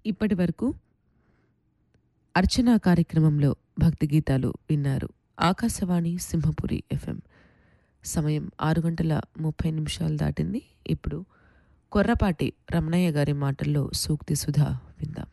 ఇప్పటి వరకు అర్చనా కార్యక్రమంలో భక్తి గీతాలు విన్నారు ఆకాశవాణి సింహపురి ఎఫ్ఎం సమయం ఆరు గంటల ముప్పై నిమిషాలు దాటింది ఇప్పుడు కొర్రపాటి రమణయ్య గారి మాటల్లో సూక్తి సుధా విందాం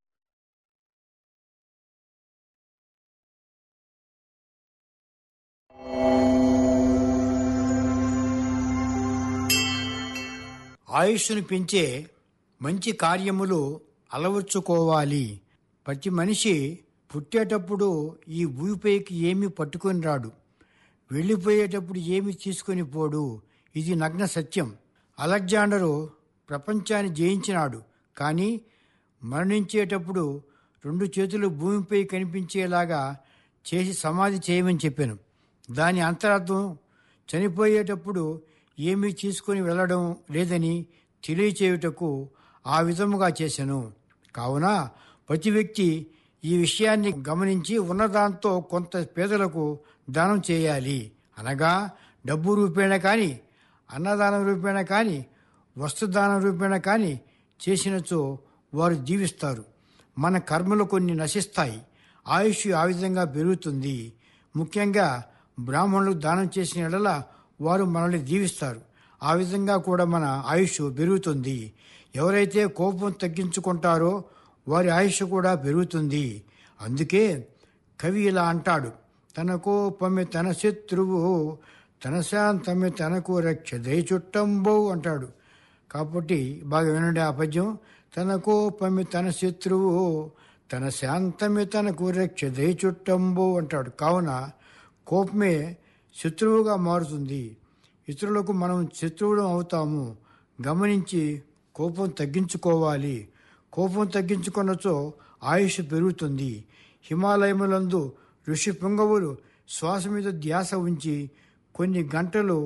ఆయుష్ను పెంచే మంచి కార్యములు అలవర్చుకోవాలి ప్రతి మనిషి పుట్టేటప్పుడు ఈ భూమిపైకి ఏమీ పట్టుకొని రాడు వెళ్ళిపోయేటప్పుడు ఏమి తీసుకొని పోడు ఇది నగ్న సత్యం అలెగ్జాండరు ప్రపంచాన్ని జయించినాడు కానీ మరణించేటప్పుడు రెండు చేతులు భూమిపై కనిపించేలాగా చేసి సమాధి చేయమని చెప్పాను దాని అంతరార్థం చనిపోయేటప్పుడు ఏమీ తీసుకొని వెళ్ళడం లేదని తెలియచేయుటకు ఆ విధముగా చేశాను కావున ప్రతి వ్యక్తి ఈ విషయాన్ని గమనించి ఉన్నదాంతో కొంత పేదలకు దానం చేయాలి అనగా డబ్బు రూపేణ కానీ అన్నదానం రూపేణ కానీ వస్తుదానం రూపేణ కానీ చేసినచో వారు జీవిస్తారు మన కర్మలు కొన్ని నశిస్తాయి ఆయుష్ ఆ విధంగా పెరుగుతుంది ముఖ్యంగా బ్రాహ్మణులు దానం చేసిన ఎడల వారు మనల్ని దీవిస్తారు ఆ విధంగా కూడా మన ఆయుష్ పెరుగుతుంది ఎవరైతే కోపం తగ్గించుకుంటారో వారి ఆయుష్ కూడా పెరుగుతుంది అందుకే కవి ఇలా అంటాడు తన కోపమే తన శత్రువు తన శాంతమే తనకు రక్ష దయ చుట్టంబో అంటాడు కాబట్టి బాగా వినండి ఆ పద్యం తన కోపమే తన శత్రువు తన శాంతమే తనకు రక్ష దయ చుట్టంబో అంటాడు కావున కోపమే శత్రువుగా మారుతుంది ఇతరులకు మనం శత్రువులం అవుతాము గమనించి కోపం తగ్గించుకోవాలి కోపం తగ్గించుకున్నచో ఆయుష్ పెరుగుతుంది హిమాలయములందు ఋషి పుంగవులు శ్వాస మీద ధ్యాస ఉంచి కొన్ని గంటలు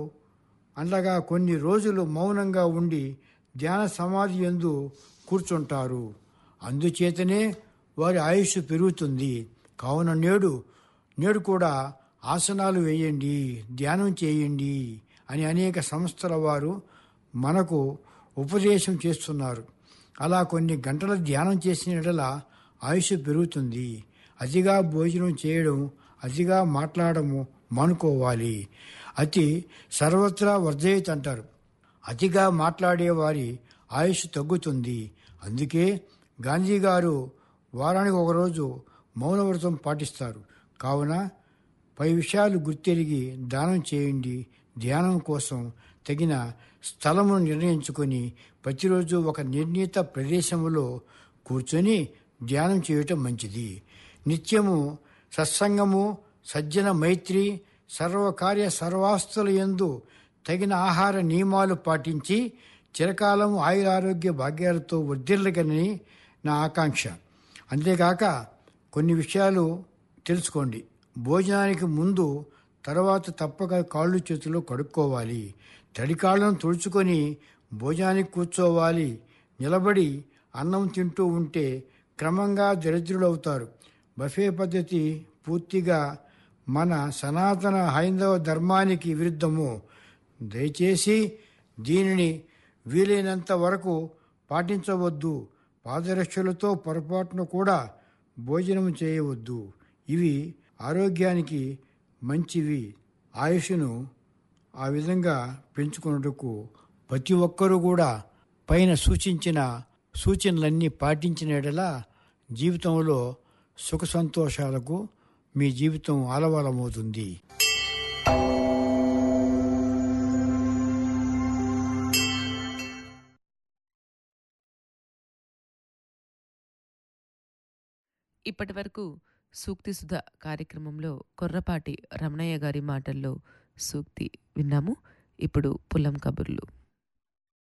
అనగా కొన్ని రోజులు మౌనంగా ఉండి ధ్యాన సమాధి ఎందు కూర్చుంటారు అందుచేతనే వారి ఆయుష్ పెరుగుతుంది కావున నేడు నేడు కూడా ఆసనాలు వేయండి ధ్యానం చేయండి అని అనేక సంస్థల వారు మనకు ఉపదేశం చేస్తున్నారు అలా కొన్ని గంటల ధ్యానం చేసిన యెడల ఆయుష్ పెరుగుతుంది అతిగా భోజనం చేయడం అతిగా మాట్లాడము మానుకోవాలి అతి సర్వత్రా వర్ధయత్ అంటారు అతిగా మాట్లాడే వారి ఆయుష్ తగ్గుతుంది అందుకే గాంధీ గారు వారానికి ఒకరోజు మౌనవ్రతం పాటిస్తారు కావున పై విషయాలు గుర్తెరిగి దానం చేయండి ధ్యానం కోసం తగిన స్థలమును నిర్ణయించుకొని ప్రతిరోజు ఒక నిర్ణీత ప్రదేశములో కూర్చొని ధ్యానం చేయటం మంచిది నిత్యము సత్సంగము సజ్జన మైత్రి సర్వకార్య సర్వాస్తుల యందు తగిన ఆహార నియమాలు పాటించి చిరకాలం ఆయురారోగ్య భాగ్యాలతో వర్ధిల్లగని నా ఆకాంక్ష అంతేకాక కొన్ని విషయాలు తెలుసుకోండి భోజనానికి ముందు తర్వాత తప్పక కాళ్ళు చేతులు కడుక్కోవాలి తడి కాళ్ళను తుడుచుకొని భోజనానికి కూర్చోవాలి నిలబడి అన్నం తింటూ ఉంటే క్రమంగా దరిద్రులవుతారు బఫే పద్ధతి పూర్తిగా మన సనాతన హైందవ ధర్మానికి విరుద్ధము దయచేసి దీనిని వీలైనంత వరకు పాటించవద్దు పాదరక్షలతో పొరపాటును కూడా భోజనం చేయవద్దు ఇవి ఆరోగ్యానికి మంచివి ఆయుష్ను ఆ విధంగా పెంచుకున్నట్టుకు ప్రతి ఒక్కరూ కూడా పైన సూచించిన సూచనలన్నీ పాటించిన ఎడల జీవితంలో సుఖ సంతోషాలకు మీ జీవితం ఆలవాలమవుతుంది ఇప్పటి వరకు సూక్తి సుధ కార్యక్రమంలో కొర్రపాటి రమణయ్య గారి మాటల్లో సూక్తి విన్నాము ఇప్పుడు పుల్లం కబుర్లు